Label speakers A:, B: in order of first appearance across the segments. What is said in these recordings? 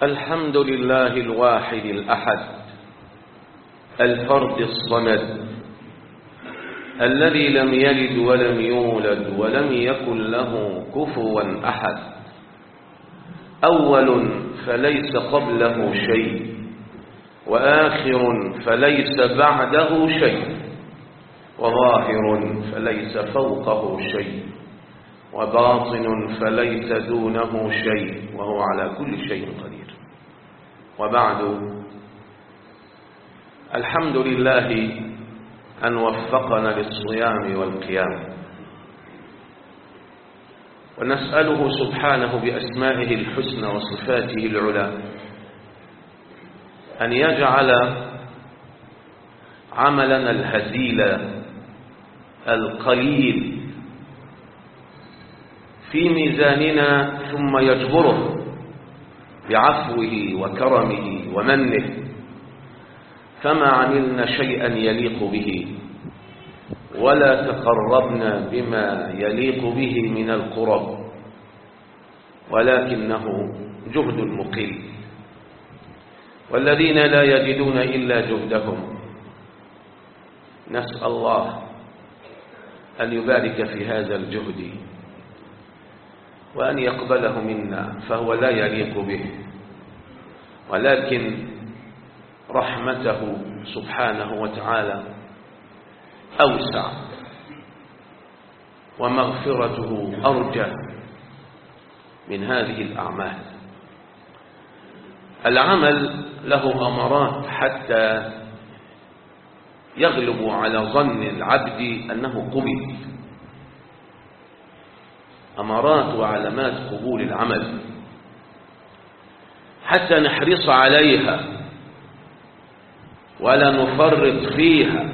A: الحمد لله الواحد الأحد الفرد الصمد الذي لم يلد ولم يولد ولم يكن له كفوا أحد أول فليس قبله شيء وآخر فليس بعده شيء وظاهر فليس فوقه شيء وباطن فليس دونه شيء وهو على كل شيء قدير وبعد الحمد لله أن وفقنا للصيام والقيام ونسأله سبحانه بأسمائه الحسنى وصفاته العلى أن يجعل عملنا الهزيل القليل في ميزاننا ثم يجبره بعفوه وكرمه ومنه فما عملنا شيئا يليق به ولا تقربنا بما يليق به من القرب ولكنه جهد مقل والذين لا يجدون إلا جهدهم نسأل الله أن يبارك في هذا الجهد وأن يقبله منا فهو لا يليق به ولكن رحمته سبحانه وتعالى أوسع ومغفرته أرجى من هذه الأعمال العمل له أمرات حتى يغلب على ظن العبد أنه قبل أمارات وعلامات قبول العمل حتى نحرص عليها ولا نفرط فيها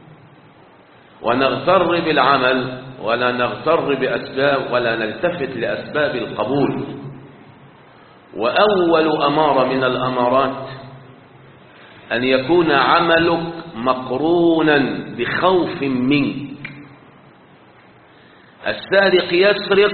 A: ونغتر بالعمل ولا نغتر بأسباب ولا نلتفت لأسباب القبول وأول أمارة من الأمارات أن يكون عملك مقرونا بخوف منك السارق يسرق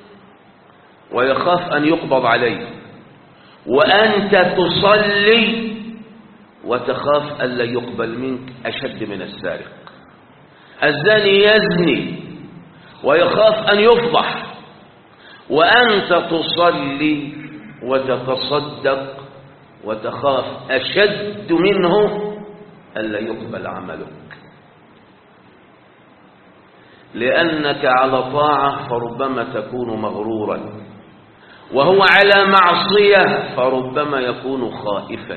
A: ويخاف أن يقبض عليه وأنت تصلي وتخاف ألا يقبل منك أشد من السارق الزاني يزني ويخاف أن يفضح وأنت تصلي وتتصدق وتخاف أشد منه ألا يقبل عملك لأنك على طاعة فربما تكون مغرورا وهو على معصية فربما يكون خائفا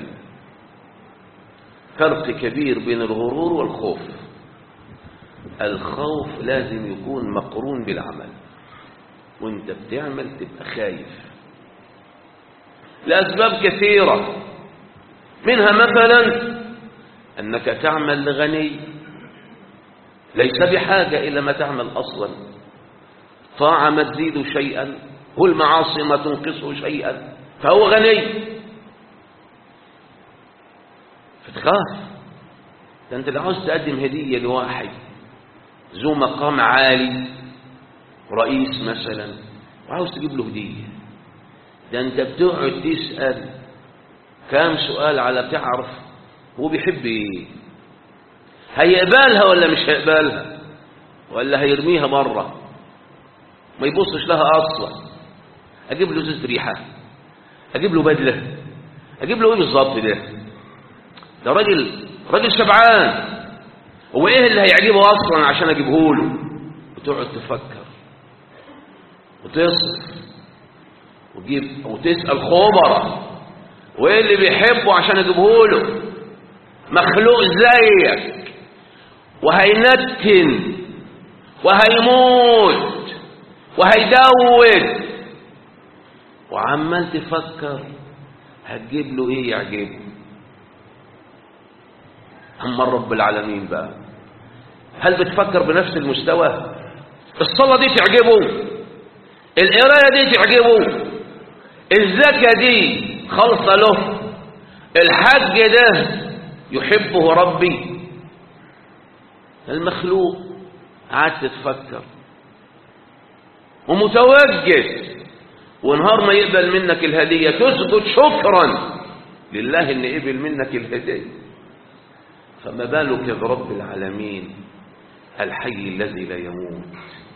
A: فرق كبير بين الغرور والخوف الخوف لازم يكون مقرون بالعمل وانت بتعمل تبقى خايف لأسباب كثيرة منها مثلا أنك تعمل لغني ليس بحاجة إلى ما تعمل أصلا طاعة ما تزيد شيئا والمعاصي ما تنقصه شيئا فهو غني فتخاف ده انت لو عاوز تقدم هدية لواحد ذو مقام عالي رئيس مثلا وعاوز تجيب له هدية ده انت بتقعد تسأل كام سؤال على تعرف هو بيحب ايه هيقبلها ولا مش هيقبلها ولا هيرميها بره ما يبصش لها اصلا اجيب له زيت ريحه اجيب له بدله اجيب له ايه بالظبط ده ده راجل راجل شبعان هو ايه اللي هيعجبه اصلا عشان اجيبه له وتقعد تفكر وتصرف وتجيب وتسال خبراء وايه اللي بيحبه عشان اجيبه له مخلوق زيك وهينتن وهيموت وهيدود وعمال تفكر هتجيب له ايه يعجبه اما رب العالمين بقى هل بتفكر بنفس المستوى الصلاة دي تعجبه القراية دي تعجبه الزكاة دي خلصة له الحج ده يحبه ربي المخلوق قعدت تفكر ومتوجس ونهار ما يقبل منك الهدية تسجد شكرا لله ان قبل منك الهدية فما بالك برب العالمين الحي الذي لا يموت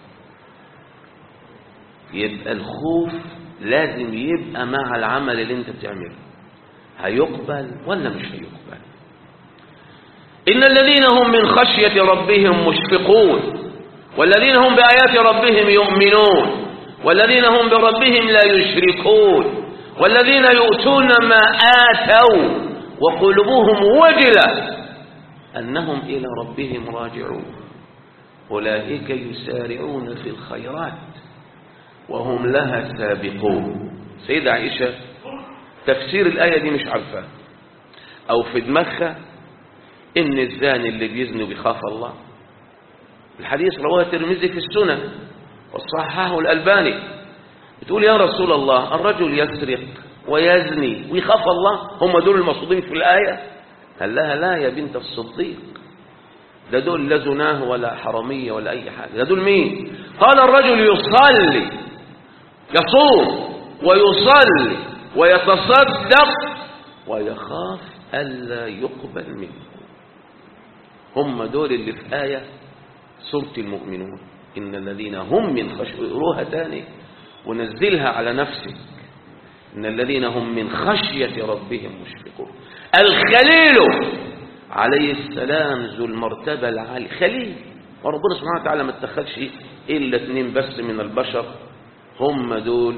A: يبقى الخوف لازم يبقى مع العمل اللي انت بتعمله هيقبل ولا مش هيقبل إن الذين هم من خشية ربهم مشفقون والذين هم بآيات ربهم يؤمنون والذين هم بربهم لا يشركون والذين يؤتون ما آتوا وقلوبهم وجلة أنهم إلى ربهم راجعون أولئك يسارعون في الخيرات وهم لها سابقون سيدة عائشة تفسير الآية دي مش عارفة أو في دماغها إن الزاني اللي بيزني بيخاف الله الحديث رواه الترمذي في السنن وصححه الألباني بتقول يا رسول الله الرجل يسرق ويزني ويخاف الله هم دول المقصودين في الآية قال لها لا يا بنت الصديق ده دول لا زناه ولا حرامية ولا أي حاجة ده دول مين قال الرجل يصلي يصوم ويصلي ويتصدق ويخاف ألا يقبل منه هم دول اللي في آية سورة المؤمنون إن الذين هم من خشية اقروها تاني ونزلها على نفسك إن الذين هم من خشية ربهم مشفقون الخليل عليه السلام ذو المرتبة العالية خليل وربنا سبحانه وتعالى ما اتخذش إلا اثنين بس من البشر هم دول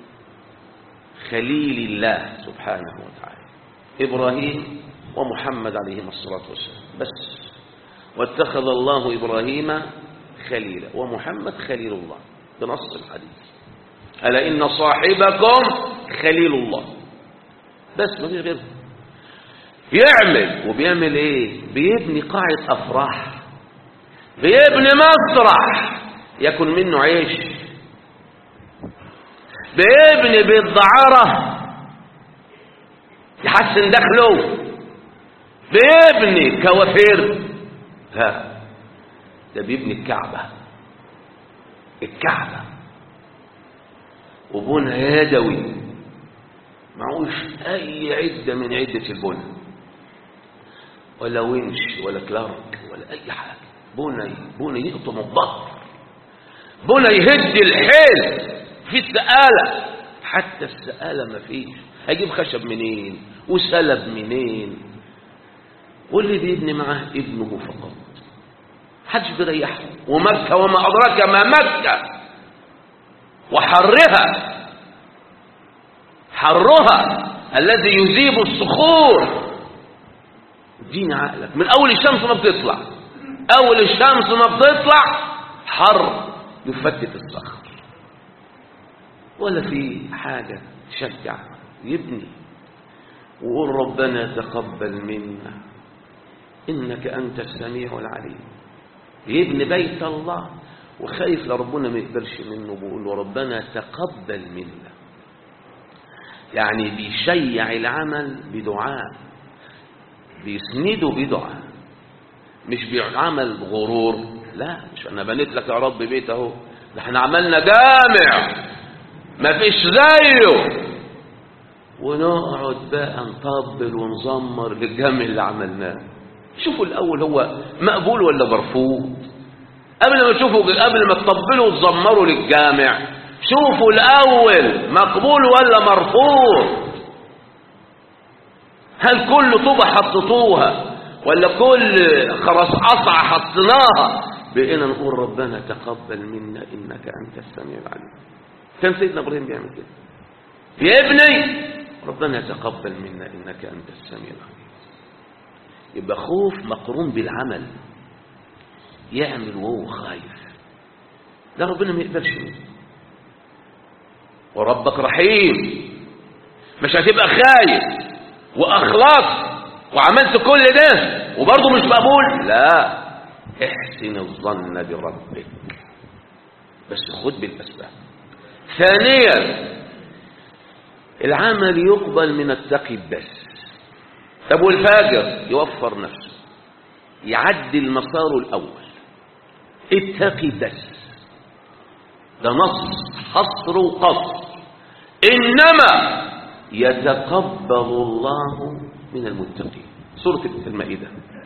A: خليل الله سبحانه وتعالى إبراهيم ومحمد عليهما الصلاة والسلام بس واتخذ الله إبراهيم خليلا ومحمد خليل الله بنص الحديث ألا إن صاحبكم خليل الله بس ما فيش غيره يعمل وبيعمل ايه بيبني قاعة أفراح بيبني مسرح يكون منه عيش بيبني بالدعارة يحسن دخله بيبني كوافير ها ده بيبني الكعبة الكعبة وبنى يدوي معوش أي عدة من عدة البنى ولا ونش ولا كلارك ولا أي حاجة بنى بنى يقطم الظهر بنى يهد الحيل في السقالة حتى السقالة ما فيش هيجيب خشب منين وسلب منين واللي بيبني معاه ابنه فقط حدش بيريحه ومكة وما أدراك ما مكة وحرها حرها الذي يذيب الصخور دين عقلك من أول الشمس ما بتطلع أول الشمس ما بتطلع حر يفتت الصخر ولا في حاجة تشجع يبني وقول ربنا تقبل منا إنك أنت السميع العليم يبني بيت الله وخايف لربنا ما يقبلش منه بيقول له ربنا تقبل منا يعني بيشيع العمل بدعاء بيسنده بدعاء مش بيعمل بغرور لا مش انا بنيت لك يا رب بيت اهو ده احنا عملنا جامع ما فيش زيه ونقعد بقى نطبل ونزمر للجامع اللي عملناه شوفوا الاول هو مقبول ولا مرفوض قبل ما تشوفوا قبل ما تطبلوا وتزمروا للجامع شوفوا الاول مقبول ولا مرفوض هل كل طوبة حطيتوها ولا كل خرس قصعة حطيناها بقينا نقول ربنا تقبل منا انك انت السميع العليم كان سيدنا ابراهيم بيعمل كده يا ابني ربنا تقبل منا انك انت السميع العليم يبقى خوف مقرون بالعمل يعمل وهو خايف ده ربنا ما يقبلش منه وربك رحيم مش هتبقى خايف واخلاص وعملت كل ده وبرضه مش مقبول لا احسن الظن بربك بس خد بالاسباب ثانيا العمل يقبل من التقي بس طب والفاجر يوفر نفسه يعدل مساره الاول اتقي بس ده نص حصر وقصر إنما يتقبل الله من المتقين سورة المائدة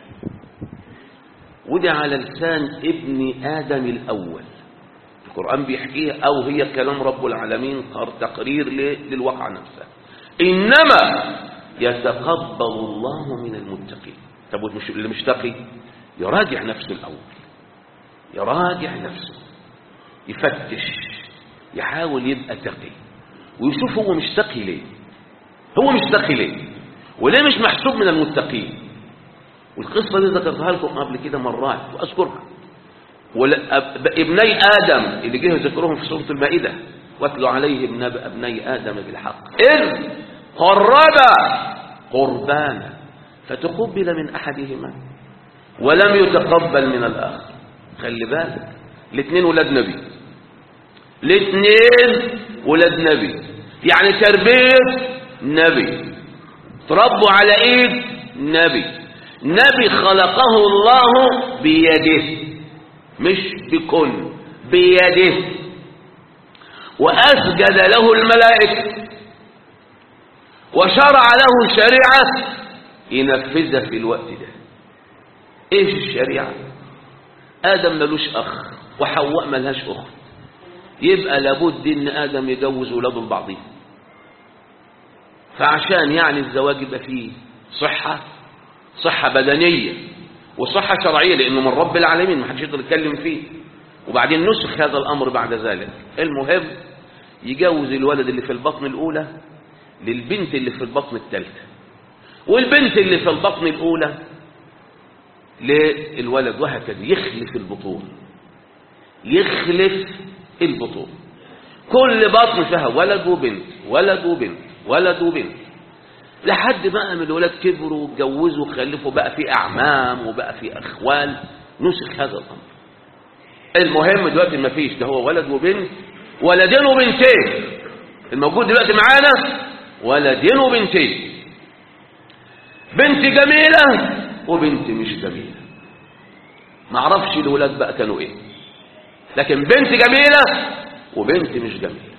A: ودي على لسان ابن آدم الأول القرآن بيحكيها أو هي كلام رب العالمين تقرير للواقع نفسه إنما يتقبل الله من المتقين طب اللي مش تقي يراجع نفسه الأول يراجع نفسه يفتش يحاول يبقى تقي ويشوف هو مش تقي ليه هو مش تقي ليه وليه مش محسوب من المتقين والقصة دي ذكرتها لكم قبل كده مرات وأذكرها ابني آدم اللي جه ذكرهم في سورة المائدة واتلوا عليهم نبأ ابني آدم بالحق إذ قربا قربانا فتقبل من أحدهما ولم يتقبل من الآخر خلي بالك الاثنين ولاد نبي الاثنين ولاد نبي يعني تربية نبي تربوا على ايد نبي نبي خلقه الله بيده مش بكل بيده وأسجد له الملائكة وشرع له شريعة ينفذها في الوقت ده ايش الشريعة آدم ملوش أخ وحواء ملهاش أخت يبقى لابد ان آدم يجوز ولاده لبعضهم فعشان يعني الزواج يبقى فيه صحة صحة بدنية وصحة شرعية لأنه من رب العالمين ما حدش يقدر يتكلم فيه وبعدين نسخ هذا الأمر بعد ذلك المهم يجوز الولد اللي في البطن الأولى للبنت اللي في البطن الثالثة والبنت اللي في البطن الأولى للولد وهكذا يخلف البطون يخلف البطون كل بطن فيها ولد وبنت ولد وبنت ولد وبنت لحد بقى من الولاد كبروا واتجوزوا وخلفوا بقى في أعمام وبقى في أخوال نسخ هذا الأمر المهم دلوقتي ما فيش ده هو ولد وبنت ولدين وبنتين الموجود دلوقتي معانا ولدين وبنتين بنت جميلة وبنت مش جميلة ما اعرفش الولاد بقى كانوا ايه لكن بنت جميلة وبنت مش جميلة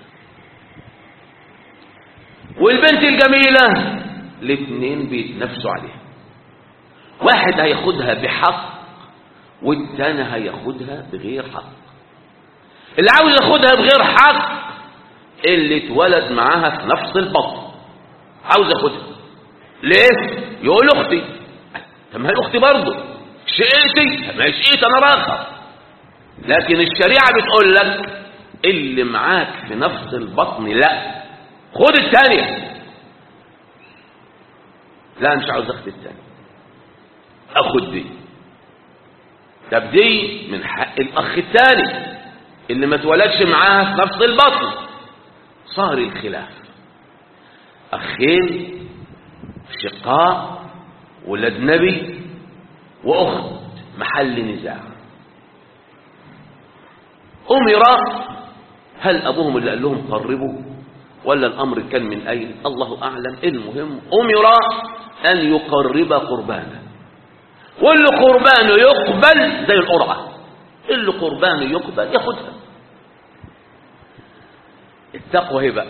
A: والبنت الجميلة الاثنين بيتنافسوا عليها واحد هياخدها بحق والتاني هياخدها بغير حق اللي عاوز ياخدها بغير حق اللي اتولد معاها في نفس البطن عاوز ياخدها ليه يقول اختي طب ما هي اختي برضه شقيتي ما هي شقيت انا راخر لكن الشريعه بتقول لك اللي معاك في نفس البطن لا خد الثانيه لا مش عاوز اخد الثانيه اخد دي طب دي من حق الاخ الثاني اللي ما اتولدش معاها في نفس البطن صار الخلاف اخين شقاء ولد نبي واخت محل نزاع امر هل ابوهم اللي قال لهم قربوا ولا الامر كان من اين الله اعلم المهم امر ان يقرب قربانا واللي قربانه يقبل زي القرعه اللي قربانه يقبل ياخدها التقوى هي بقى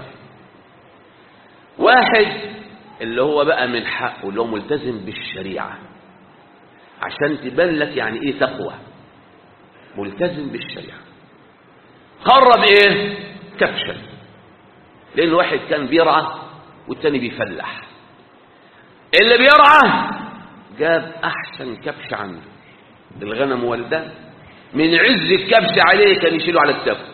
A: واحد اللي هو بقى من حقه اللي هو ملتزم بالشريعة عشان تبان لك يعني ايه تقوى ملتزم بالشريعة قرب ايه كبشا لان واحد كان بيرعى والتاني بيفلح اللي بيرعى جاب احسن كبش عنده الغنم والدان من عز الكبش عليه كان يشيله على التف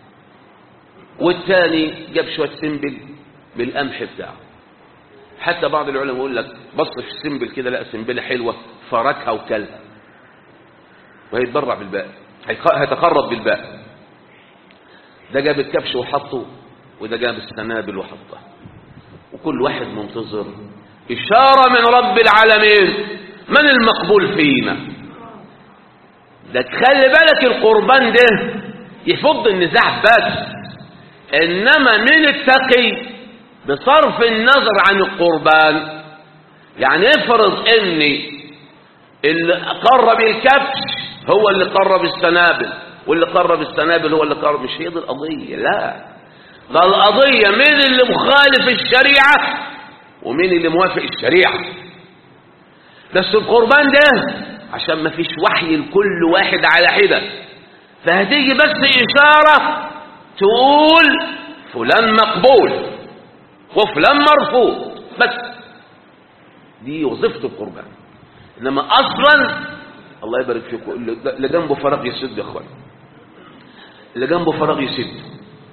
A: والتاني جاب شويه سنبل بالقمح بتاعه حتى بعض العلماء يقول لك بص في السنبل كده لقى سنبله حلوه فركها وكلها وهيتبرع بالباقي هيتقرب بالباقي ده جاب الكبش وحطه وده جاب السنابل وحطها وكل واحد منتظر إشارة من رب العالمين من المقبول فينا ده تخلي بالك القربان ده يفض النزاع بس إنما من التقي بصرف النظر عن القربان يعني افرض اني اللي قرب الكبش هو اللي قرب السنابل واللي قرب السنابل هو اللي قرب مش هي دي القضيه لا ده القضية مين اللي مخالف الشريعة ومين اللي موافق الشريعة بس القربان ده عشان ما فيش وحي لكل واحد على حدة فهتيجي بس إشارة تقول فلان مقبول وفلان مرفوض بس دي وظيفة القربان إنما أصلا الله يبارك فيكم اللي جنبه فراغ يسد يا أخوان اللي جنبه فراغ يسد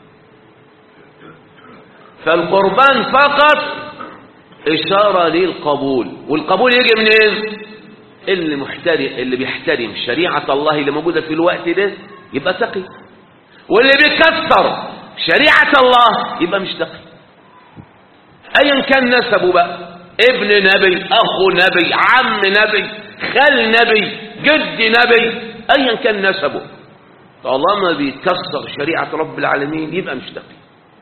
A: فالقربان فقط إشارة للقبول والقبول يجي منين اللي محترم اللي بيحترم شريعة الله اللي موجودة في الوقت ده يبقى تقي واللي بيكسر شريعة الله يبقى مش تقي ايا كان نسبه بقى ابن نبي اخو نبي عم نبي خال نبي جد نبي ايا كان نسبه طالما بيكسر شريعة رب العالمين يبقى مش تقي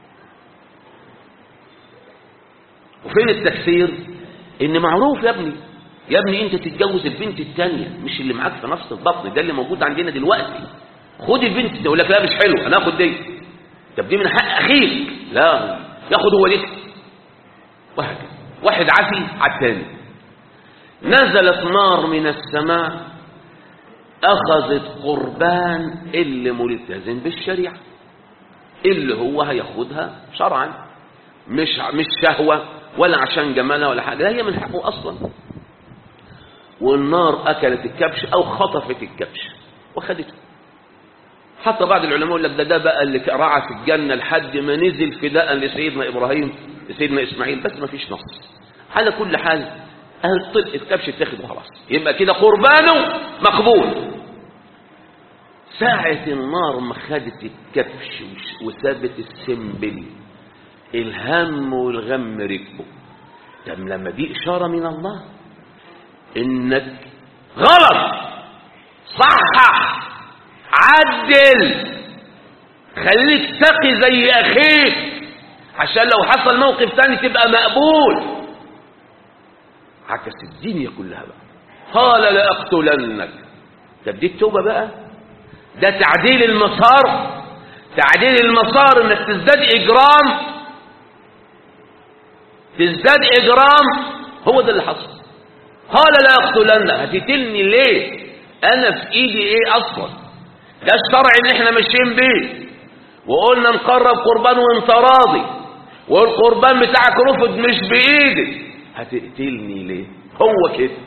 A: وفين التكفير ان معروف يا ابني يا ابني انت تتجوز البنت الثانية مش اللي معاك في نفس البطن ده اللي موجود عندنا دلوقتي خد البنت يقول لك لا مش حلو انا اخد دي طب دي من حق اخيك لا ياخد هو دي وهكذا واحد عفي على الثاني نزلت نار من السماء اخذت قربان اللي ملتزم بالشريعه اللي هو هياخدها شرعا مش مش شهوه ولا عشان جمالها ولا حاجه هي من حقه اصلا والنار اكلت الكبش او خطفت الكبش وخدته حتى بعض العلماء يقول لك ده ده بقى اللي رعى في الجنه لحد ما نزل فداء لسيدنا ابراهيم لسيدنا اسماعيل بس ما فيش نص على كل حال اهل الكبش اتاخد وخلاص يبقى كده قربانه مقبول ساعة النار ما خدت الكبش وسابت السنبل الهم والغم ركبه طب لما دي إشارة من الله إنك غلط صحح عدل خليك تقي زي أخيك عشان لو حصل موقف تاني تبقى مقبول عكس الدنيا كلها بقى قال لأقتلنك طب دي التوبة بقى ده تعديل المسار تعديل المسار انك تزداد اجرام تزداد اجرام هو ده اللي حصل قال لا اقتلن هتقتلني ليه انا في ايدي ايه اصلا ده الشرع اللي احنا ماشيين بيه وقلنا نقرب قربان وانت راضي والقربان بتاعك رفض مش بايدك هتقتلني ليه هو كده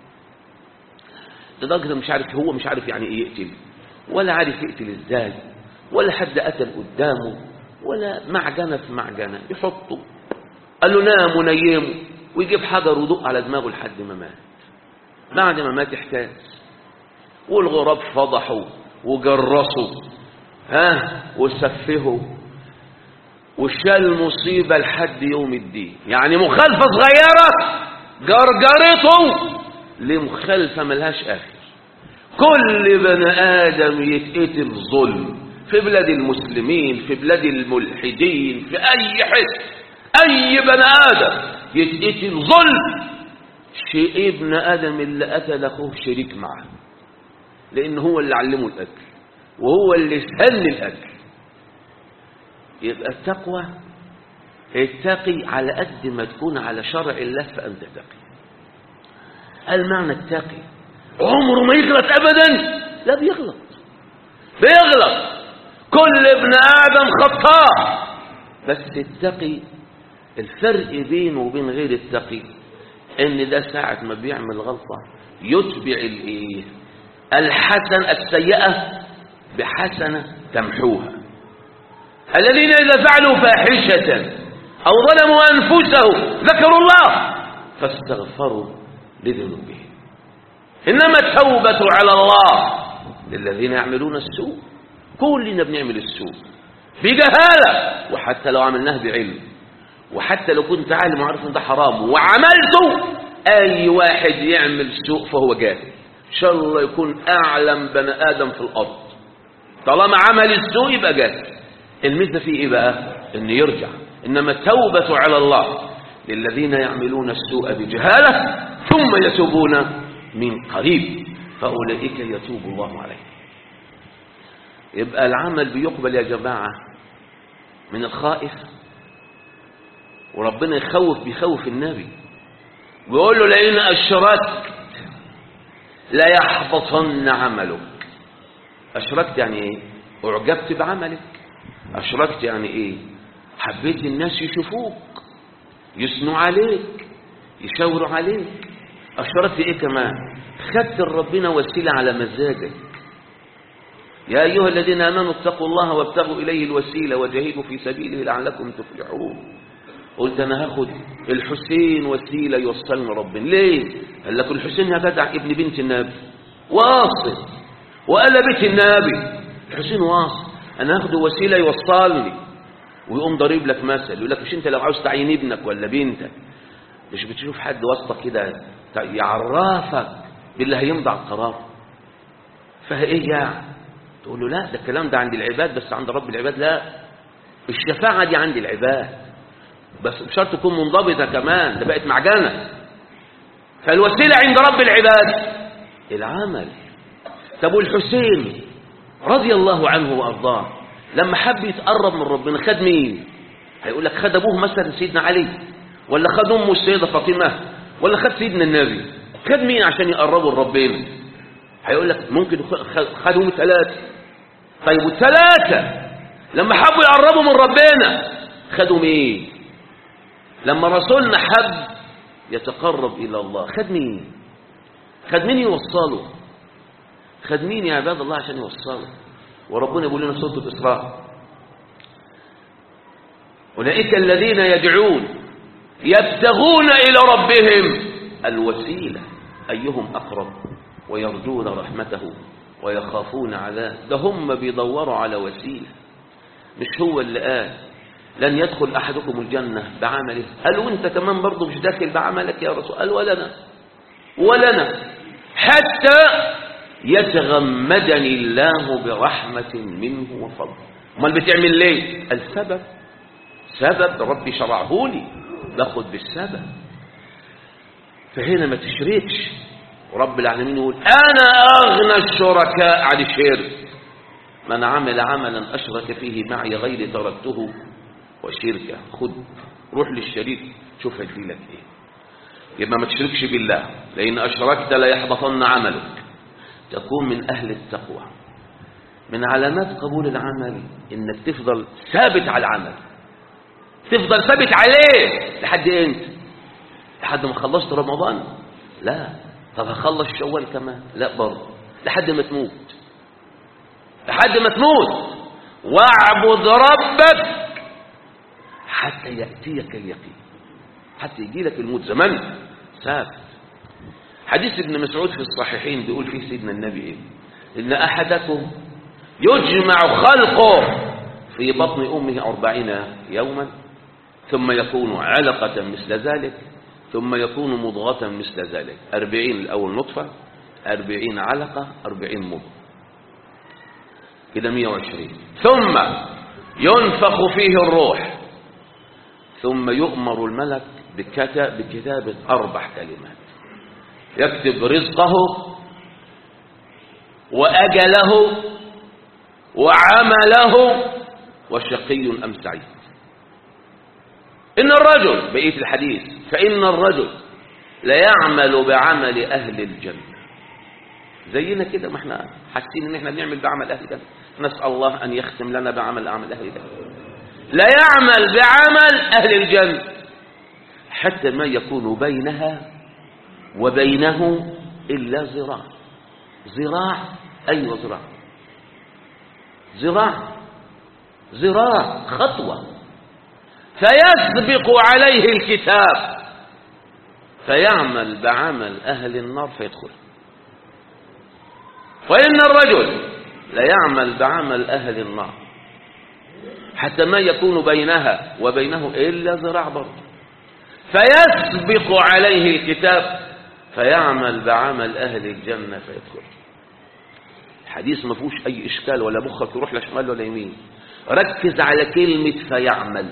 A: لدرجه مش عارف هو مش عارف يعني ايه يقتل ولا عارف يقتل ازاي ولا حد قتل قدامه ولا معجنه في معجنه يحطه قال له نام ونيمه ويجيب حجر ودق على دماغه لحد ما مات بعد ما مات احتاج والغراب فضحوا وجرسوا ها وسفهوا وشال مصيبة لحد يوم الدين يعني مخالفة صغيرة جرجرته لمخالفة ملهاش آخر كل بني آدم يتقتل ظلم في بلاد المسلمين في بلاد الملحدين في أي حته أي بني آدم يتقتل ظلم شيء ابن آدم اللي قتل أخوه شريك معه لأن هو اللي علمه الأكل وهو اللي سن الأكل يبقى التقوى التقي على قد ما تكون على شرع الله فأنت تقي المعنى التقي عمره ما يغلط أبدا لا بيغلط بيغلط كل ابن آدم خطاء بس التقي الفرق بينه وبين غير التقي ان ده ساعة ما بيعمل غلطة يتبع الايه الحسن السيئة بحسنة تمحوها الذين إذا فعلوا فاحشة أو ظلموا أنفسهم ذكروا الله فاستغفروا لذنوبهم إنما التوبة على الله للذين يعملون السوء كلنا بنعمل السوء بجهالة وحتى لو عملناه بعلم وحتى لو كنت عالم وعارف ان ده حرام وعملته اي واحد يعمل سوء فهو جاهل ان شاء الله يكون اعلم بني ادم في الارض طالما عمل السوء يبقى جاهل الميزه فيه ايه بقى ان يرجع انما التوبه على الله للذين يعملون السوء بجهاله ثم يتوبون من قريب فاولئك يتوب الله عليهم يبقى العمل بيقبل يا جماعه من الخائف وربنا يخوف بيخوف النبي ويقول له لئن أشركت ليحبطن عملك أشركت يعني إيه أعجبت بعملك أشركت يعني إيه حبيت الناس يشوفوك يثنوا عليك يشاوروا عليك أشركت إيه كمان خدت ربنا وسيلة على مزاجك يا أيها الذين آمنوا اتقوا الله وابتغوا إليه الوسيلة وجاهدوا في سبيله لعلكم تفلحون قلت أنا هاخد الحسين وسيلة يوصلني ربنا ليه؟ قال لك الحسين يا جدع ابن بنت النبي واصل وقال بيت النبي الحسين واصل أنا هاخده وسيلة يوصلني ويقوم ضريب لك مثل يقول لك مش أنت لو عاوز تعين ابنك ولا بنتك مش بتشوف حد وسطك كده يعرفك باللي هيمضي على القرار فايه يعني تقول له لا ده الكلام ده عند العباد بس عند رب العباد لا الشفاعة دي عند العباد بس بشرط تكون منضبطة كمان ده بقت معجنة فالوسيلة عند رب العباد العمل طب والحسين رضي الله عنه وأرضاه لما حب يتقرب من ربنا خد مين هيقول لك خد أبوه مثلا سيدنا علي ولا خد أمه السيدة فاطمة ولا خد سيدنا النبي خد مين عشان يقربوا لربنا هيقول لك ممكن خدهم ثلاثة طيب والثلاثة لما حبوا يقربوا من ربنا خدوا مين لما رسولنا حب يتقرب إلى الله خد مين خد مين يوصله خد مين يا عباد الله عشان يوصله وربنا يقول لنا سورة الإسراء أولئك الذين يدعون يبتغون إلى ربهم الوسيلة أيهم أقرب ويرجون رحمته ويخافون عذاب ده هم بيدوروا على وسيلة مش هو اللي قال لن يدخل أحدكم الجنة بعمله هل وانت كمان برضه مش داخل بعملك يا رسول قال ولنا ولنا حتى يتغمدني الله برحمة منه وفضل امال بتعمل ليه السبب سبب ربي شرعه لي باخد بالسبب فهنا ما تشركش ورب العالمين يقول أنا أغنى الشركاء عن الشرك من عمل عملا أشرك فيه معي غير تركته وشركه خد روح للشريك شوف هيفي لك ايه يبقى ما تشركش بالله لأن أشركت لا يحبطن عملك تكون من أهل التقوى من علامات قبول العمل إنك تفضل ثابت على العمل تفضل ثابت عليه لحد امتى لحد ما خلصت رمضان لا طب هخلص شوال كمان لا برضه لحد ما تموت لحد ما تموت واعبد ربك حتى يأتيك اليقين حتى يجي لك الموت زمان ثابت حديث ابن مسعود في الصحيحين بيقول فيه سيدنا النبي ايه ان احدكم يجمع خلقه في بطن امه أربعين يوما ثم يكون علقة مثل ذلك ثم يكون مضغة مثل ذلك أربعين الأول نطفة أربعين علقة أربعين مضغة كده مية وعشرين ثم ينفخ فيه الروح ثم يؤمر الملك بكتابة أربع كلمات يكتب رزقه وأجله وعمله وشقي أم سعيد إن الرجل بقية الحديث فإن الرجل ليعمل بعمل أهل الجنة زينا كده ما احنا حاسين ان احنا بنعمل بعمل أهل الجنة نسأل الله أن يختم لنا بعمل أعمال أهل الجنة لا يعمل بعمل أهل الجنة حتى ما يكون بينها وبينه إلا زراع زراع أيوة زراع زراع زراع خطوة فيسبق عليه الكتاب فيعمل بعمل أهل النار فيدخل وإن الرجل ليعمل بعمل أهل النار حتى ما يكون بينها وبينه إلا ذراع برضه فيسبق عليه الكتاب فيعمل بعمل أهل الجنة فيدخل الحديث ما فيهوش أي إشكال ولا مخك يروح لا شمال ولا يمين ركز على كلمة فيعمل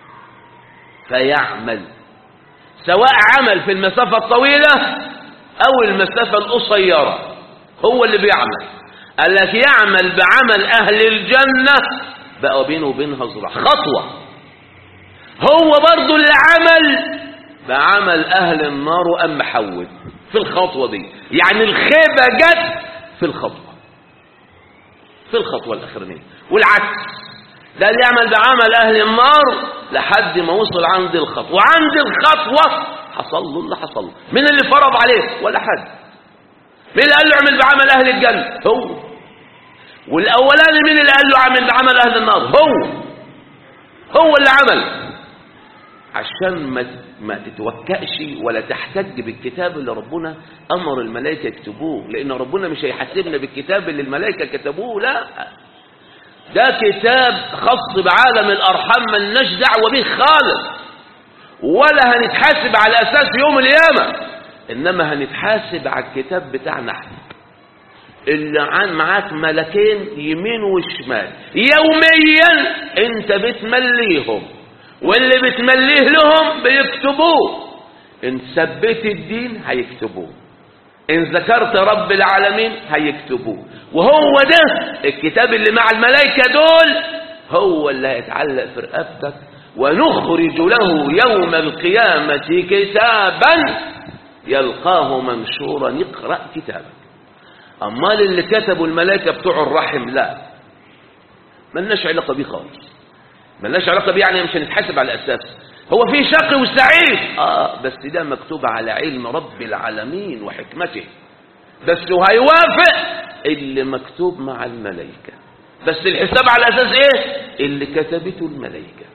A: فيعمل سواء عمل في المسافة الطويلة أو المسافة القصيرة هو اللي بيعمل قال لك يعمل بعمل أهل الجنة بقى بينه وبينها ذراع خطوة هو برضو اللي عمل بقى عمل أهل النار وأم محود في الخطوة دي يعني الخيبة جت في الخطوة في الخطوة الأخرانية والعكس ده اللي يعمل بعمل أهل النار لحد ما وصل عند الخطوة وعند الخطوة حصل له اللي حصل له مين اللي فرض عليه ولا حد مين اللي قال له اعمل بعمل أهل الجنة هو والأولاني مين اللي قال له اعمل بعمل أهل النار هو هو اللي عمل عشان ما ما تتوكأش ولا تحتج بالكتاب اللي ربنا أمر الملائكة يكتبوه لأن ربنا مش هيحاسبنا بالكتاب اللي الملائكة كتبوه لا ده كتاب خاص بعالم الأرحام ملناش دعوة به خالص ولا هنتحاسب على أساس يوم القيامة إنما هنتحاسب على الكتاب بتاعنا احنا اللي عن معاك ملكين يمين وشمال يوميا انت بتمليهم واللي بتمليه لهم بيكتبوه ان ثبت الدين هيكتبوه ان ذكرت رب العالمين هيكتبوه وهو ده الكتاب اللي مع الملائكة دول هو اللي هيتعلق في رقبتك ونخرج له يوم القيامة كتابا يلقاه منشورا اقرأ كتابك أمال اللي كتبوا الملائكة بتوع الرحم لا ملناش علاقة بيه خالص ملناش علاقة بيه يعني مش هنتحاسب على الأساس هو في شقي وسعيد آه بس ده مكتوب على علم رب العالمين وحكمته بس وهيوافق اللي مكتوب مع الملائكة بس الحساب على أساس إيه اللي كتبته الملائكة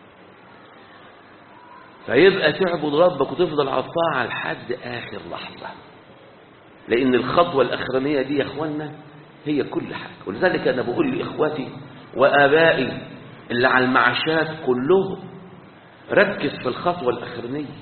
A: فيبقى تعبد ربك وتفضل على الطاعة لحد آخر لحظة لأن الخطوة الأخرانية دي يا أخوانا هي كل حاجة ولذلك أنا بقول لإخواتي وآبائي اللي على المعاشات كلهم ركز في الخطوة الأخرانية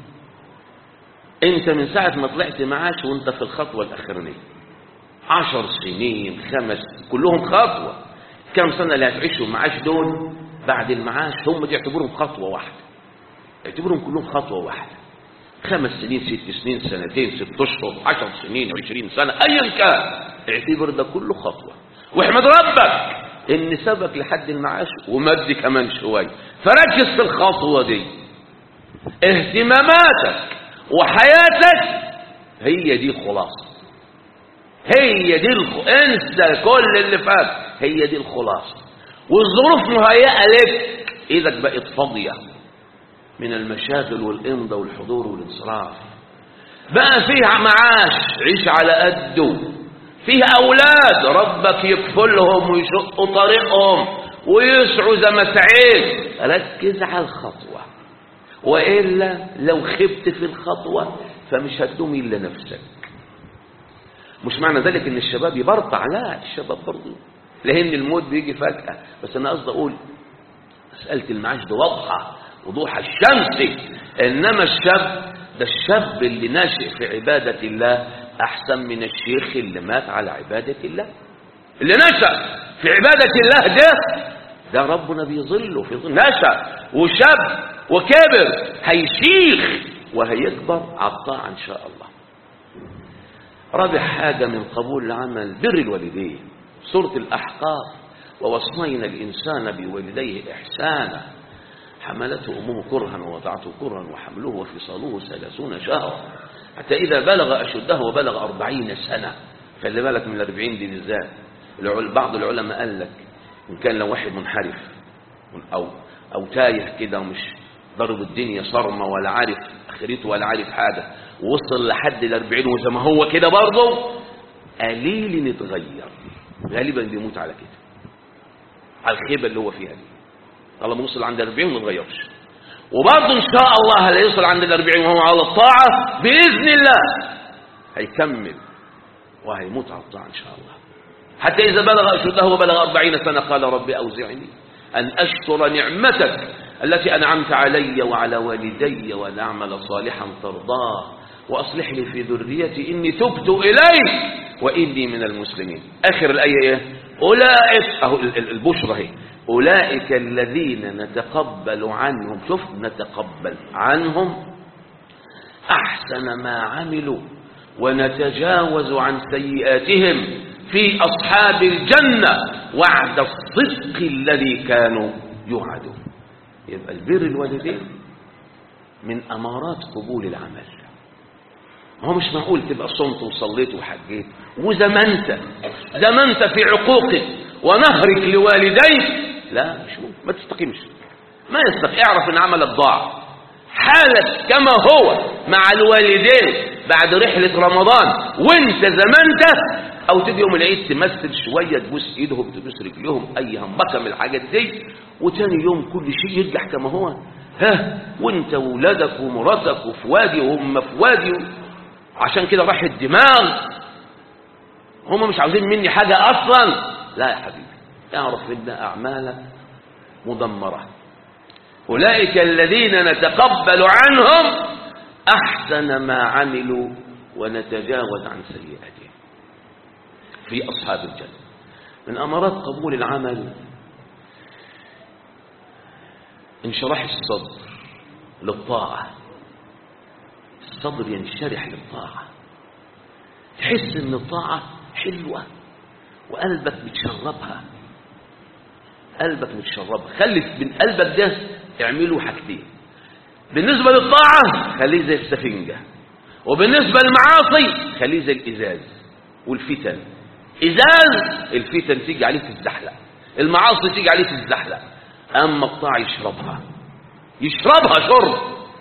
A: أنت من ساعة ما طلعت معاش وأنت في الخطوة الأخرانية عشر سنين خمس كلهم خطوة كم سنة اللي هتعيشوا معاش دول بعد المعاش هم تعتبرهم خطوة واحدة اعتبرهم كلهم خطوة واحدة خمس سنين ست سنين سنتين ست اشهر عشر سنين عشرين سنة ايا كان اعتبر ده كله خطوة واحمد ربك ان سبك لحد المعاش ومد كمان شوية فركز في الخطوة دي اهتماماتك وحياتك هي دي الخلاصة هي دي الخ... انسى كل اللي فات هي دي الخلاصة والظروف مهيئة لك ايدك بقت فاضية من المشاغل والإمضة والحضور والانصراف بقى فيها معاش عيش على قده فيها أولاد ربك يكفلهم ويشقوا طريقهم ويسعوا زي ما سعيد ركز على الخطوة وإلا لو خبت في الخطوة فمش هتدوم إلا نفسك مش معنى ذلك ان الشباب يبرطع لا الشباب برضه لان الموت بيجي فجأة بس انا قصدي اقول مسألة المعاش دي واضحة وضوح الشمس إنما الشاب ده الشاب اللي ناشئ في عبادة الله أحسن من الشيخ اللي مات على عبادة الله اللي نشأ في عبادة الله ده ده ربنا بيظله في ظل نشأ وشاب وكبر هيشيخ وهيكبر على الطاعة إن شاء الله رابع حاجة من قبول العمل بر الوالدين سورة الأحقاف ووصينا الإنسان بوالديه إحسانا حملته أمه كرها ووضعته كرها وحمله وفصاله ثلاثون شهرا حتى إذا بلغ أشده وبلغ أربعين سنة خلي بالك من الأربعين دي بالذات بعض العلماء قال لك إن كان لو واحد منحرف أو أو تايه كده ومش ضرب الدنيا صرمة ولا عارف آخرته ولا عارف حاجة ووصل لحد الأربعين وزي ما هو كده برضه قليل يتغير غالبا بيموت على كده على الخيبة اللي هو فيها دي طالما وصل عند الأربعين ما يتغيرش وبرضه إن شاء الله هلا يوصل عند الأربعين وهو على الطاعة بإذن الله هيكمل وهيموت على الطاعة إن شاء الله حتى إذا بلغ أشده وبلغ أربعين سنة قال رب أوزعني أن أشكر نعمتك التي أنعمت علي وعلى والدي وأن أعمل صالحا ترضاه وأصلح لي في ذريتي إني تبت إليك وإني من المسلمين آخر الآية إيه؟ أولئك أهو البشرى هي أولئك الذين نتقبل عنهم شوف نتقبل عنهم أحسن ما عملوا ونتجاوز عن سيئاتهم في أصحاب الجنة وعد الصدق الذي كانوا يوعدون يبقى البر الوالدين من أمارات قبول العمل هو مش معقول تبقى صمت وصليت وحجيت وزمنت زمنت في عقوقك ونهرك لوالديك لا مش ممكن ما تستقيمش ما يستقيم اعرف ان عملك ضاع حالك كما هو مع الوالدين بعد رحلة رمضان وانت زمنت او تيجي يوم العيد تمثل شوية تبوس ايدهم تبوس رجلهم اي همبكة من الحاجات دي وتاني يوم كل شيء يرجع كما هو ها وانت وولادك ومراتك وفي وادي وهم في وادي عشان كده راح الدماغ هم مش عاوزين مني حاجة اصلا لا يا حبيبي اعرف ان اعمالك مدمرة أولئك الذين نتقبل عنهم أحسن ما عملوا ونتجاوز عن سيئاتهم في أصحاب الجنة من أمارات قبول العمل انشراح الصدر للطاعة الصدر ينشرح للطاعة تحس ان الطاعة حلوة وقلبك بتشربها قلبك متشربها خلي من قلبك ده اعملوا حاجتين بالنسبة للطاعة خليه زي السفنجة وبالنسبة للمعاصي خليه زي الإزاز والفتن إزاز الفتن تيجي عليه تتزحلق المعاصي تيجي عليه تتزحلق أما الطاعة يشربها يشربها شرب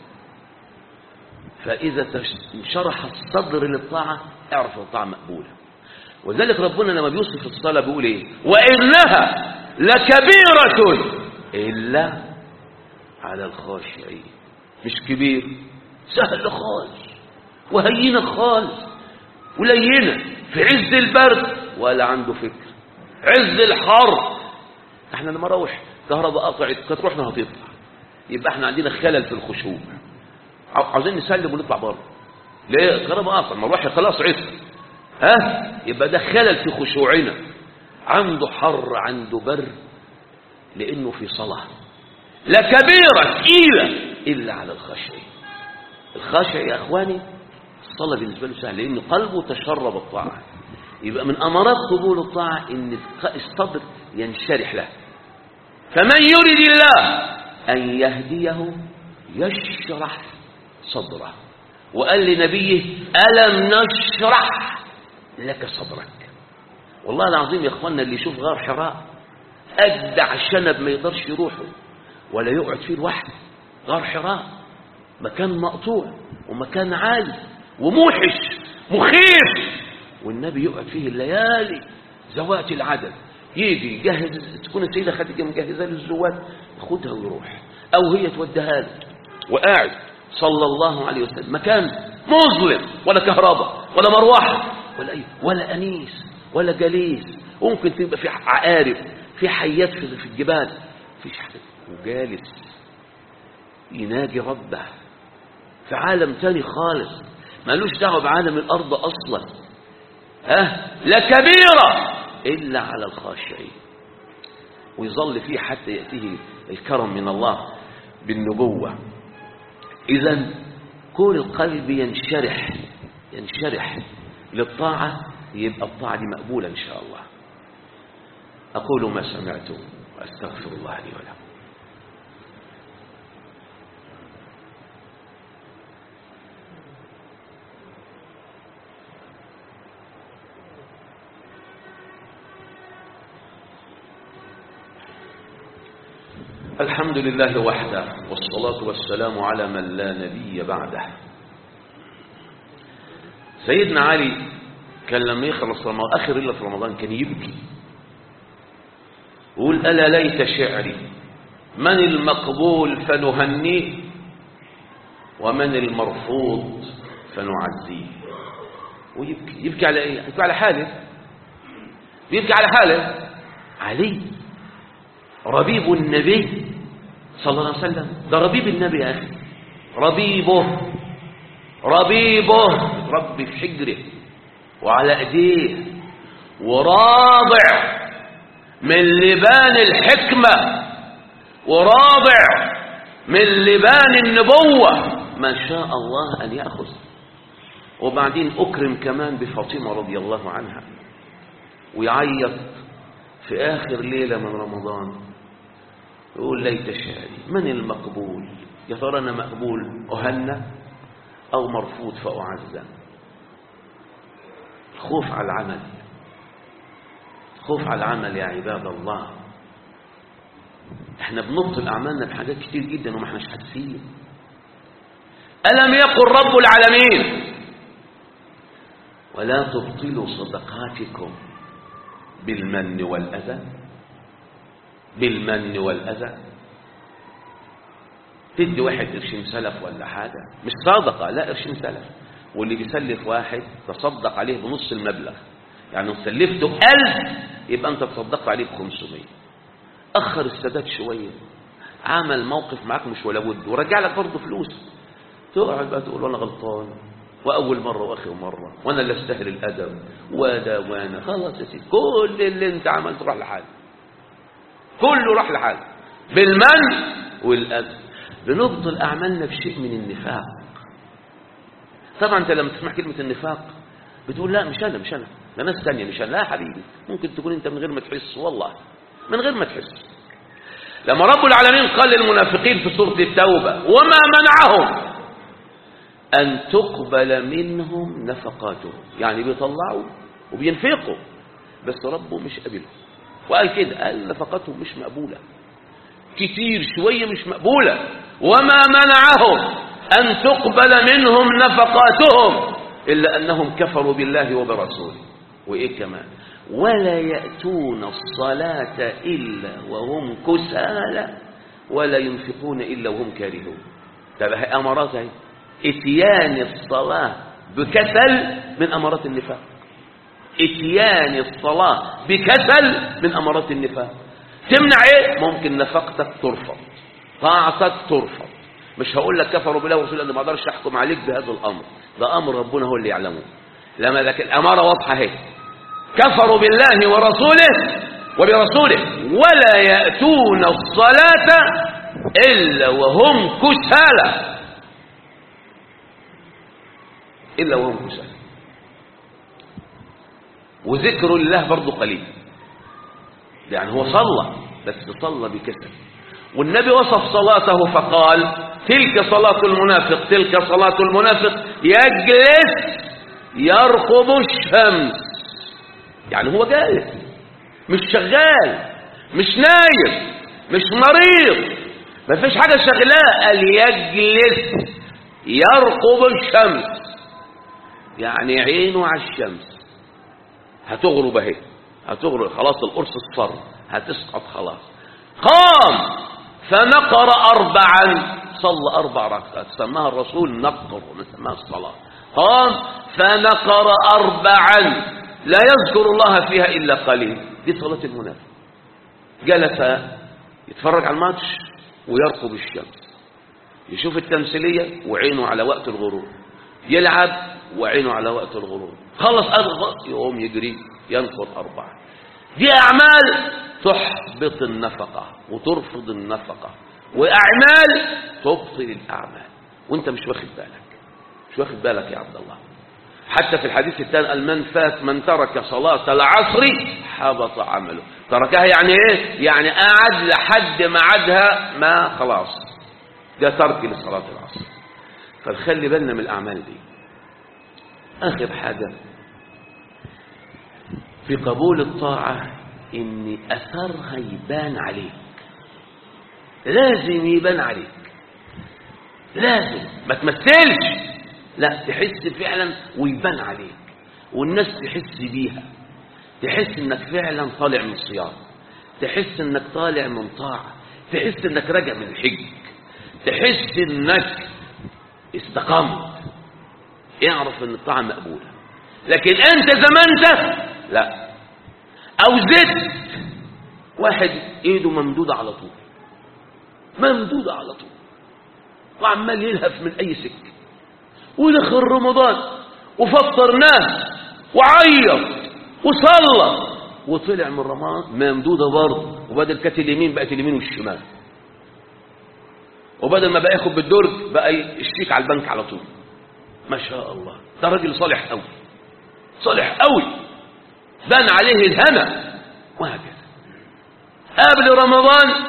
A: فإذا انشرح الصدر للطاعة اعرف الطاعة مقبولة وذلك ربنا لما بيوصف الصلاة بيقول ايه وإنها لكبيرة إلا على الخاشعين مش كبير سهل خالص وهينة خالص ولينة في عز البرد ولا عنده فكر عز الحر احنا لما نروح كهرباء قطعت كانت روحنا هتطلع يبقى احنا عندنا خلل في الخشوع عاوزين نسلم ونطلع بره ليه الكهرباء قطع مروحي خلاص عطل ها يبقى ده خلل في خشوعنا عنده حر عنده برد لانه في صلاه لكبيرة ثقيلة إلا على الخاشعين الخاشع يا أخواني الصلاة بالنسبة له سهل لأن قلبه تشرب الطاعة يبقى من أمارات قبول الطاعة إن الصدر ينشرح له فمن يريد الله أن يهديه يشرح صدره وقال لنبيه ألم نشرح لك صدرك والله العظيم يا أخوانا اللي يشوف غار حراء أجدع شنب ما يقدرش يروحه ولا يقعد فيه لوحده غار حراء مكان مقطوع ومكان عالي وموحش مخيف والنبي يقعد فيه الليالي ذوات العدد يجي يجهز تكون السيدة خديجة مجهزة له الزوات ياخدها ويروح أو هي توديها له وقاعد صلى الله عليه وسلم مكان مظلم ولا كهرباء ولا مروحة ولا أي ولا أنيس ولا جليس وممكن تبقى في عقارب في حيات في الجبال فيش حاجة وجالس يناجي ربه في عالم تاني خالص مالوش دعوه بعالم الارض اصلا ها لكبيره الا على الخاشعين ويظل فيه حتى ياتيه الكرم من الله بالنبوه اذا كون القلب ينشرح ينشرح للطاعه يبقى الطاعه دي مقبوله ان شاء الله اقول ما سمعتم واستغفر الله لي ولكم الحمد لله وحده والصلاة والسلام على من لا نبي بعده سيدنا علي كان لما يخلص رمضان آخر إلا في رمضان كان يبكي يقول ألا ليت شعري من المقبول فنهنيه ومن المرفوض فنعزيه ويبكي يبكي على ايه يبكي على حاله يبكي على حاله علي ربيب النبي صلى الله عليه وسلم ده ربيب النبي يا أخي ربيبه ربيبه ربي في حجره وعلى ايديه وراضع من لبان الحكمة وراضع من لبان النبوة ما شاء الله أن يأخذ وبعدين أكرم كمان بفاطمة رضي الله عنها ويعيط في آخر ليلة من رمضان يقول ليت شعري من المقبول يا ترى أنا مقبول أهنى أو مرفوض فأعزى خوف على العمل خوف على العمل يا عباد الله احنا بنبطل أعمالنا بحاجات كتير جدا وما احناش حاسين ألم يقل رب العالمين ولا تبطلوا صدقاتكم بالمن والأذى بالمن والأذى تدي واحد قرشين سلف ولا حاجة مش صادقة لا قرشين سلف واللي بيسلف واحد تصدق عليه بنص المبلغ يعني سلفته ألف يبقى أنت تصدقت عليه بخمسمية أخر السداد شوية عمل موقف معاك مش ولا بد ورجع لك برضه فلوس تقعد بقى تقول أنا غلطان وأول مرة وآخر مرة وأنا اللي أستاهل الأدب وده وأنا خلاص يا سيدي كل اللي أنت عملته راح لحاله كله راح لحاله بالمن والأذى بنبطل أعمالنا بشيء من النفاق طبعا أنت لما تسمع كلمة النفاق بتقول لا مش أنا مش أنا ده ناس تانية مش أنا لا يا حبيبي ممكن تكون أنت من غير ما تحس والله من غير ما تحس لما رب العالمين قال للمنافقين في سورة التوبة وما منعهم أن تقبل منهم نفقاتهم يعني بيطلعوا وبينفقوا بس ربه مش قابلهم وقال كده قال نفقاتهم مش مقبولة كتير شوية مش مقبولة وما منعهم أن تقبل منهم نفقاتهم إلا أنهم كفروا بالله وبرسوله وإيه كمان ولا يأتون الصلاة إلا وهم كسالى ولا ينفقون إلا وهم كارهون طب هي أمارات هي اتيان الصلاة بكسل من أمارات النفاق اتيان الصلاة بكسل من أمارات النفاق تمنع ايه ممكن نفقتك ترفض طاعتك ترفض مش هقول لك كفروا بالله ورسوله لان ما اقدرش احكم عليك بهذا الامر ده امر ربنا هو اللي يعلمه لما لكن الاماره واضحه اهي كفروا بالله ورسوله وبرسوله ولا ياتون الصلاه الا وهم كسالى الا وهم كسالى وذكر الله برضه قليل يعني هو صلى بس صلى بكسل والنبي وصف صلاته فقال تلك صلاة المنافق تلك صلاة المنافق يجلس يرقب الشمس يعني هو جالس مش شغال مش نايم مش مريض ما فيش حاجة شغلاه قال يجلس يرقب الشمس يعني عينه على الشمس هتغرب اهي هتغرب خلاص القرص اصفر هتسقط خلاص قام فنقر أربعا صلى أربع ركعات سماها الرسول نقر سماها الصلاة قام فنقر أربعا لا يذكر الله فيها إلا قليل دي صلاة المنافق جلس يتفرج على الماتش ويرقب الشمس يشوف التمثيلية وعينه على وقت الغروب يلعب وعينه على وقت الغروب خلص أرغى يقوم يجري ينقر أربعة دي أعمال تحبط النفقة وترفض النفقة وأعمال تبطل الأعمال وانت مش واخد بالك مش واخد بالك يا عبد الله حتى في الحديث الثاني قال من فات من ترك صلاة العصر حبط عمله تركها يعني ايه يعني قعد لحد ميعادها ما خلاص ده ترك لصلاة العصر فنخلي بالنا من الأعمال دي آخر حاجة في قبول الطاعة ان اثرها يبان عليك لازم يبان عليك لازم ما تمثلش لا تحس فعلا ويبان عليك والناس تحس بيها تحس انك فعلا طالع من صيام تحس انك طالع من طاعة تحس انك راجع من الحج تحس انك استقمت اعرف ان الطاعة مقبولة لكن انت زمانتك لا او زدت واحد ايده ممدودة على طول ممدودة على طول وعمال يلهف من اي سكة ودخل رمضان وفطرناه وعيط وصلى وطلع من رمضان ممدودة برضه وبدل كانت اليمين بقت اليمين والشمال وبدل ما بقى ياخد بالدرج بقى يشتيك على البنك على طول ما شاء الله ده راجل صالح قوي صالح قوي بان عليه الهنا وهكذا قبل رمضان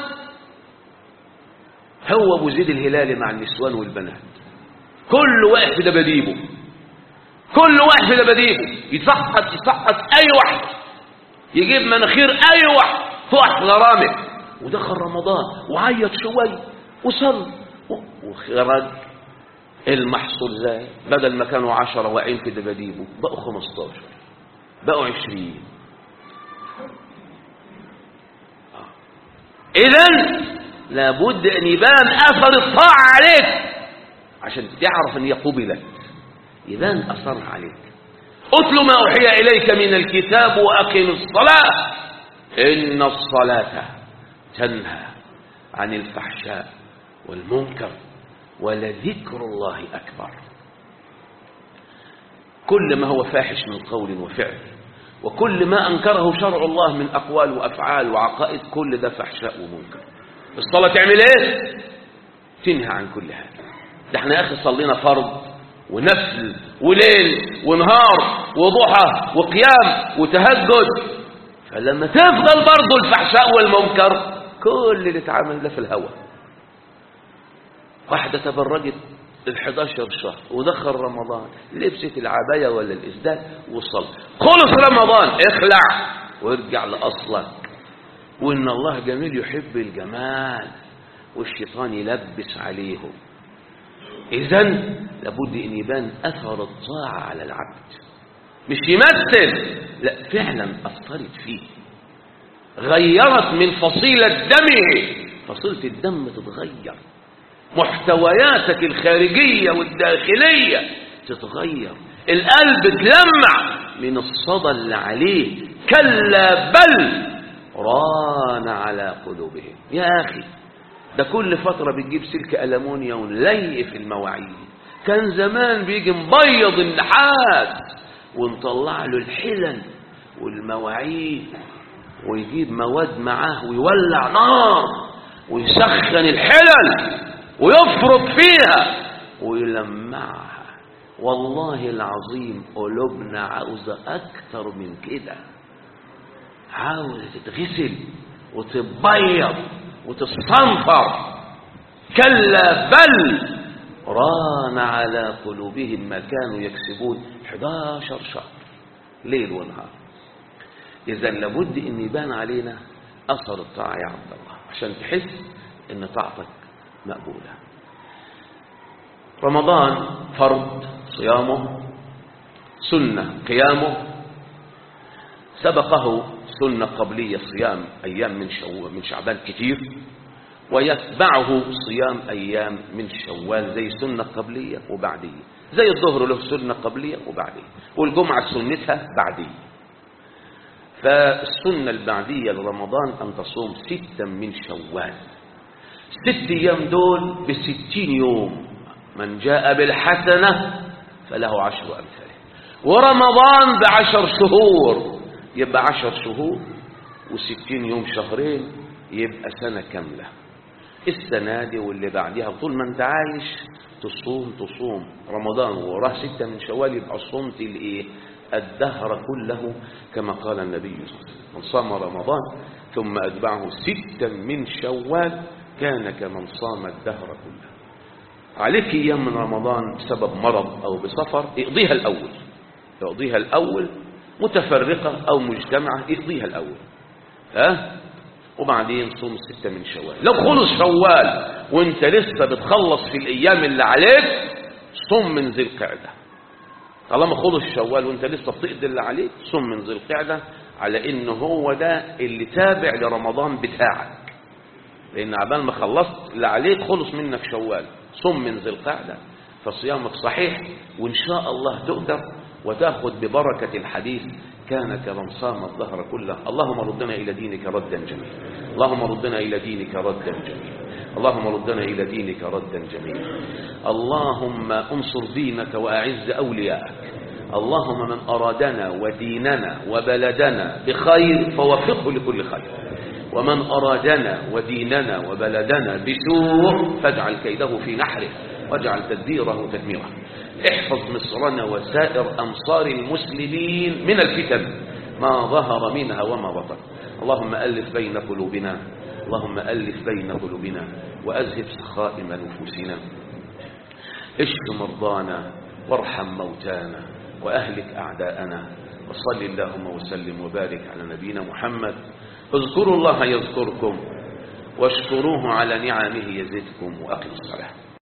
A: هو ابو زيد الهلالي مع النسوان والبنات كل واحد في دباديبه كل واحد في دباديبه يسقط يسقط اي واحد يجيب مناخير اي واحد تقع في غرامه ودخل رمضان وعيط شويه وصل وخرج المحصول زي بدل ما كانوا عشرة واقعين في دباديبه بقوا خمستاشر بقوا عشرين إذا لابد أن يبان أثر الطاعة عليك عشان تعرف أن هي قبلت يبان أثرها عليك أتل ما أوحي إليك من الكتاب وأقم الصلاة إن الصلاة تنهى عن الفحشاء والمنكر ولذكر الله أكبر كل ما هو فاحش من قول وفعل وكل ما أنكره شرع الله من أقوال وأفعال وعقائد كل ده فحشاء ومنكر الصلاة تعمل ايه تنهى عن كل هذا ده احنا يا اخي صلينا فرض ونفل وليل ونهار وضحى وقيام وتهجد فلما تفضل برضه الفحشاء والمنكر كل اللي اتعمل ده في الهوى واحدة تبرجت ال 11 شهر ودخل رمضان لبست العباية ولا الإسدال وصل خلص رمضان اخلع وارجع لأصلك وإن الله جميل يحب الجمال والشيطان يلبس عليهم إذا لابد أن يبان أثر الطاعة على العبد مش يمثل لا فعلا أثرت فيه غيرت من فصيلة دمه فصيلة الدم تتغير محتوياتك الخارجية والداخلية تتغير القلب تلمع من الصدى اللي عليه كلا بل ران على قلوبهم يا أخي ده كل فترة بتجيب سلك ألمونيا ونلي في المواعيد كان زمان بيجي مبيض النحاس ونطلع له الحلل والمواعيد ويجيب مواد معاه ويولع نار ويسخن الحلل ويفرط فيها ويلمعها والله العظيم قلوبنا عاوزة أكتر من كده عاوزة تتغسل وتبيض وتستنفر كلا بل ران على قلوبهم ما كانوا يكسبون 11 شهر ليل ونهار إذا لابد أن يبان علينا أثر الطاعة يا عبد الله عشان تحس أن طاعتك مقبولة رمضان فرض صيامه سنة قيامه سبقه سنة قبلية صيام أيام من, شو من شعبان كتير ويتبعه صيام أيام من شوال زي سنة قبلية وبعدية زي الظهر له سنة قبلية وبعدية والجمعة سنتها بعدية فالسنة البعدية لرمضان أن تصوم ستا من شوال ست أيام دول بستين يوم من جاء بالحسنة فله عشر أمثاله ورمضان بعشر شهور يبقى عشر شهور وستين يوم شهرين يبقى سنة كاملة السنة دي واللي بعديها طول ما انت عايش تصوم تصوم رمضان وراه ستة من شوال يبقى صمت الايه الدهر كله كما قال النبي صلى الله عليه وسلم من صام رمضان ثم أتبعه ستا من شوال كان كمن صام الدهر كله عليك أيام من رمضان بسبب مرض أو بسفر اقضيها الأول اقضيها الأول متفرقة أو مجتمعة اقضيها الأول ها وبعدين صوم ستة من شوال لو خلص شوال وانت لسه بتخلص في الأيام اللي عليك صوم من ذي القعدة طالما خلص شوال وانت لسه بتقضي اللي عليك صوم من ذي القعدة على ان هو ده اللي تابع لرمضان بتاعك لان عبال ما خلصت اللي عليك خلص منك شوال صم من ذي القعدة فصيامك صحيح وإن شاء الله تقدر وتأخذ ببركة الحديث كان كمن صام الظهر كله اللهم ردنا إلى دينك ردا جميلا اللهم ردنا إلى دينك ردا جميلا اللهم ردنا إلى دينك ردا جميلا اللهم انصر دينك وأعز أولياءك اللهم من أرادنا وديننا وبلدنا بخير فوفقه لكل خير ومن أرادنا وديننا وبلدنا بسوء فاجعل كيده في نحره واجعل تدبيره تدميره احفظ مصرنا وسائر أمصار المسلمين من الفتن ما ظهر منها وما بطن اللهم ألف بين قلوبنا اللهم ألف بين قلوبنا وأذهب سخائم نفوسنا اشف مرضانا وارحم موتانا وأهلك أعداءنا وصل اللهم وسلم وبارك على نبينا محمد اذكروا الله يذكركم واشكروه على نعمه يزدكم وأقم الصلاة